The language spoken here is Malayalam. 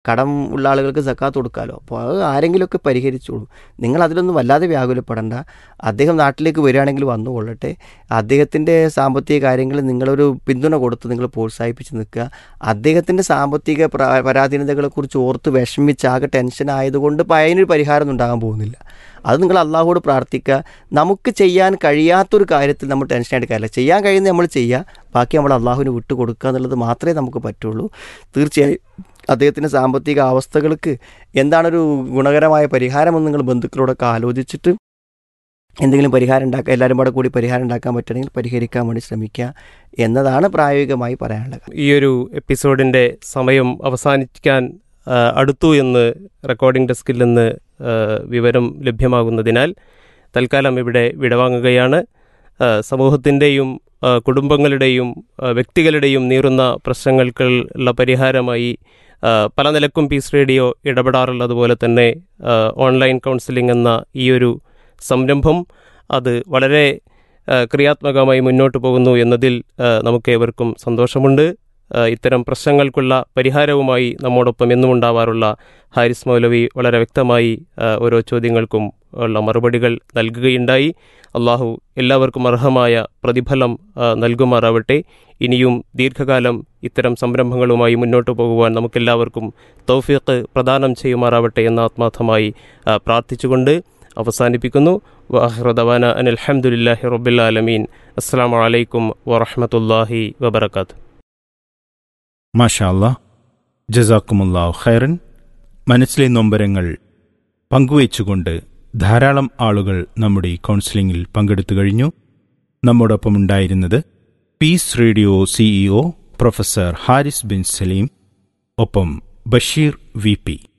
കടം ഉള്ള ആളുകൾക്ക് സക്കാത്ത് കൊടുക്കാമല്ലോ അപ്പോൾ അത് ആരെങ്കിലുമൊക്കെ പരിഹരിച്ചോളൂ നിങ്ങൾ അതിലൊന്നും വല്ലാതെ വ്യാകുലപ്പെടണ്ട അദ്ദേഹം നാട്ടിലേക്ക് വരികയാണെങ്കിൽ വന്നുകൊള്ളട്ടെ അദ്ദേഹത്തിൻ്റെ സാമ്പത്തിക കാര്യങ്ങളിൽ നിങ്ങളൊരു പിന്തുണ കൊടുത്ത് നിങ്ങൾ പ്രോത്സാഹിപ്പിച്ച് നിൽക്കുക അദ്ദേഹത്തിൻ്റെ സാമ്പത്തിക പ്ര- പരാധീനതകളെക്കുറിച്ച് ഓർത്ത് വിഷമിച്ചാകെ ടെൻഷൻ ആയതുകൊണ്ട് ഇപ്പോൾ അതിനൊരു പരിഹാരമൊന്നും ഉണ്ടാകാൻ പോകുന്നില്ല അത് നിങ്ങൾ അള്ളാഹുവോട് പ്രാർത്ഥിക്കുക നമുക്ക് ചെയ്യാൻ കഴിയാത്തൊരു കാര്യത്തിൽ നമ്മൾ ടെൻഷൻ എടുക്കാറില്ല ചെയ്യാൻ കഴിയുന്നത് നമ്മൾ ചെയ്യുക ബാക്കി നമ്മൾ അള്ളാഹുവിന് വിട്ടു കൊടുക്കുക എന്നുള്ളത് മാത്രമേ നമുക്ക് പറ്റുള്ളൂ തീർച്ചയായും അദ്ദേഹത്തിൻ്റെ സാമ്പത്തിക അവസ്ഥകൾക്ക് എന്താണൊരു ഗുണകരമായ പരിഹാരമെന്ന് നിങ്ങൾ ബന്ധുക്കളോടൊക്കെ ആലോചിച്ചിട്ട് എന്തെങ്കിലും പരിഹാരം ഉണ്ടാക്കുക എല്ലാവരും കൂടെ കൂടി പരിഹാരം ഉണ്ടാക്കാൻ പറ്റുകയാണെങ്കിൽ പരിഹരിക്കാൻ വേണ്ടി ശ്രമിക്കുക എന്നതാണ് പ്രായോഗികമായി പറയാനുള്ളത് ഈ ഒരു എപ്പിസോഡിൻ്റെ സമയം അവസാനിക്കാൻ ആ, അടുത്തു എന്ന് റെക്കോർഡിംഗ് ഡെസ്കിൽ നിന്ന് ആ, വിവരം ലഭ്യമാകുന്നതിനാൽ തൽക്കാലം ഇവിടെ വിടവാങ്ങുകയാണ് ആ, സമൂഹത്തിൻ്റെയും ആ, കുടുംബങ്ങളുടെയും ആ, വ്യക്തികളുടെയും നീറുന്ന പ്രശ്നങ്ങൾക്കുള്ള പരിഹാരമായി ആ, പല നിലക്കും പീസ് റേഡിയോ ഇടപെടാറുള്ളതുപോലെ തന്നെ ആ, ഓൺലൈൻ കൗൺസിലിംഗ് എന്ന ഈ ഒരു സംരംഭം അത് വളരെ ആ, ക്രിയാത്മകമായി മുന്നോട്ട് പോകുന്നു എന്നതിൽ ആ, നമുക്കേവർക്കും സന്തോഷമുണ്ട് ആ, ഇത്തരം പ്രശ്നങ്ങൾക്കുള്ള പരിഹാരവുമായി നമ്മോടൊപ്പം എന്നും ഉണ്ടാവാറുള്ള ഹാരിസ് മൗലവി വളരെ വ്യക്തമായി ആ, ഓരോ ചോദ്യങ്ങൾക്കും ഉള്ള മറുപടികൾ നൽകുകയുണ്ടായി അള്ളാഹു എല്ലാവർക്കും അർഹമായ പ്രതിഫലം ആ, നൽകുമാറാവട്ടെ ഇനിയും ദീർഘകാലം ഇത്തരം സംരംഭങ്ങളുമായി മുന്നോട്ട് പോകുവാൻ നമുക്കെല്ലാവർക്കും തൗഫീഖ് പ്രദാനം ചെയ്യുമാറാവട്ടെ എന്ന് ആത്മാർത്ഥമായി ആ, പ്രാർത്ഥിച്ചുകൊണ്ട് അവസാനിപ്പിക്കുന്നു വാഹ്റദവാന അനിൽ അലഹമുല്ലാഹി റബ്ബുലാലമീൻ അസ്സാം വലൈക്കും വറഹമത്തല്ലാഹി വബർക്കാത്തു മാഷാല്ല ജസാക്കുമുല്ലാഹു ഖൈറൻ മനസ്സിലെ നൊമ്പരങ്ങൾ പങ്കുവച്ചുകൊണ്ട് ധാരാളം ആളുകൾ നമ്മുടെ ഈ കൗൺസിലിംഗിൽ പങ്കെടുത്തു കഴിഞ്ഞു നമ്മോടൊപ്പം ഉണ്ടായിരുന്നത് Peace Radio CEO professor Haris bin Saleem ഒപ്പം ബഷീർ വി പി